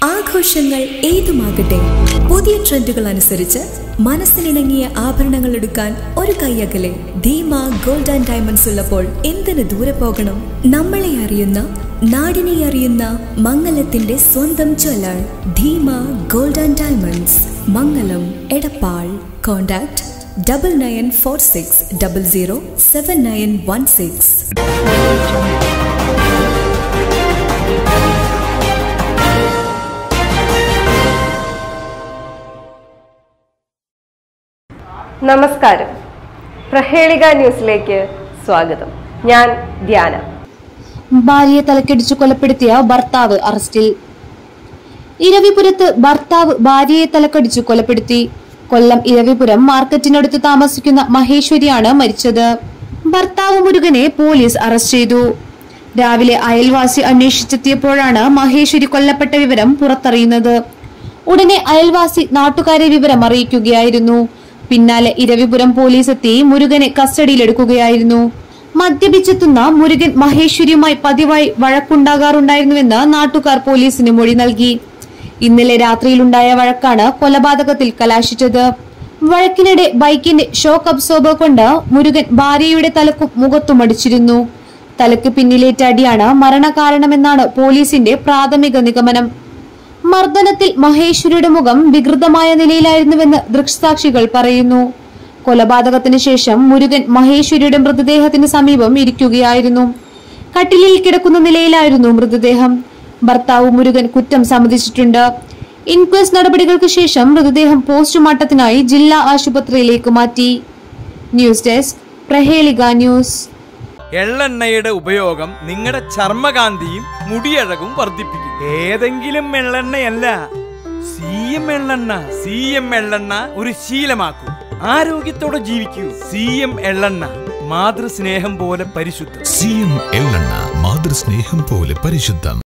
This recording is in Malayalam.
ആഘോഷങ്ങൾ ഏതുമാകട്ടെ പുതിയ ട്രെൻഡുകൾ അനുസരിച്ച് മനസ്സിനിണങ്ങിയ ആഭരണങ്ങൾ എടുക്കാൻ ഒരു കൈയകലെ ധീമ ഗോൾഡ് ആൻഡ് ഡയമണ്ട്സ് ഉള്ളപ്പോൾ എന്തിനു ദൂരെ പോകണം നമ്മളെ അറിയുന്ന നാടിനെ അറിയുന്ന മംഗലത്തിന്റെ സ്വന്തം jeweller Dheema gold and diamonds Mangalam Edappal contact double nine four six double zero seven nine one six നമസ്കാരം പ്രഹേളിക ന്യൂസിലേക്ക് സ്വാഗതം ഞാൻ ധ്യാന ഭാര്യയെ തലക്കടിച്ചു കൊലപ്പെടുത്തിയ ഭർത്താവ് അറസ്റ്റിൽ ഇരവിപുരത്ത് ഭർത്താവ് ഭാര്യയെ തലക്കടിച്ചു കൊലപ്പെടുത്തി കൊല്ലം ഇരവിപുരം മാർക്കറ്റിനടുത്ത് താമസിക്കുന്ന മഹേശ്വരിയാണ് മരിച്ചത് ഭർത്താവ് മുരുകനെ പോലീസ് അറസ്റ്റ് ചെയ്തു രാവിലെ അയൽവാസി അന്വേഷിച്ചെത്തിയപ്പോഴാണ് മഹേശ്വരി കൊല്ലപ്പെട്ട വിവരം പുറത്തറിയുന്നത് ഉടനെ അയൽവാസി നാട്ടുകാരെ വിവരം അറിയിക്കുകയായിരുന്നു പിന്നാലെ ഇരവിപുരം പോലീസ് എത്തി മുരുകനെ കസ്റ്റഡിയിലെടുക്കുകയായിരുന്നു മദ്യപിച്ചെത്തുന്ന മുരുകൻ മഹേശ്വരിയുമായി പതിവായി വഴക്കുണ്ടാകാറുണ്ടായിരുന്നുവെന്ന് നാട്ടുകാർ പോലീസിന് മൊഴി നൽകി ഇന്നലെ രാത്രിയിലുണ്ടായ വഴക്കാണ് കൊലപാതകത്തിൽ കലാശിച്ചത് വഴക്കിനിടെ ബൈക്കിന്റെ ഷോക്ക് അബ്സോർബർ കൊണ്ട് മുരുകൻ ഭാര്യയുടെ തലക്കും മുഖത്തും അടിച്ചിരുന്നു തലക്ക് പിന്നിലേറ്റ അടിയാണ് മരണകാരണമെന്നാണ് പോലീസിന്റെ പ്രാഥമിക നിഗമനം മർദ്ദനത്തിൽ മഹേശ്വരിയുടെ മുഖം വികൃതമായ നിലയിലായിരുന്നുവെന്ന് ദൃക്സാക്ഷികൾ പറയുന്നു കൊലപാതകത്തിന് ശേഷം മുരുകൻ മഹേശ്വരിയുടെ മൃതദേഹത്തിന് സമീപം ഇരിക്കുകയായിരുന്നു കട്ടിലിൽ കിടക്കുന്ന നിലയിലായിരുന്നു മൃതദേഹം ഭർത്താവ് മുരുകൻ കുറ്റം സമ്മതിച്ചിട്ടുണ്ട് ഇൻക്വസ്റ്റ് നടപടികൾക്ക് ശേഷം മൃതദേഹം പോസ്റ്റ്മോർട്ടത്തിനായി ജില്ലാ ആശുപത്രിയിലേക്ക് മാറ്റി ന്യൂസ് ഡെസ്ക് പ്രഹേളിക ന്യൂസ് എള്ളെണ്ണയുടെ ഉപയോഗം നിങ്ങളുടെ ചർമ്മകാന്തിയും മുടിയഴകും വർദ്ധിപ്പിക്കും ഏതെങ്കിലും എള്ളെണ്ണയല്ല സി എം എള്ളെണ്ണ സി എം എള്ളെണ്ണ ഒരു ശീലമാക്കൂ ആരോഗ്യത്തോടെ ജീവിക്കൂ സി എം എള്ളെണ്ണ മാതൃസ്നേഹം പോലെ പരിശുദ്ധം സി എം എള്ളെണ്ണ മാതൃസ്നേഹം പോലെ പരിശുദ്ധം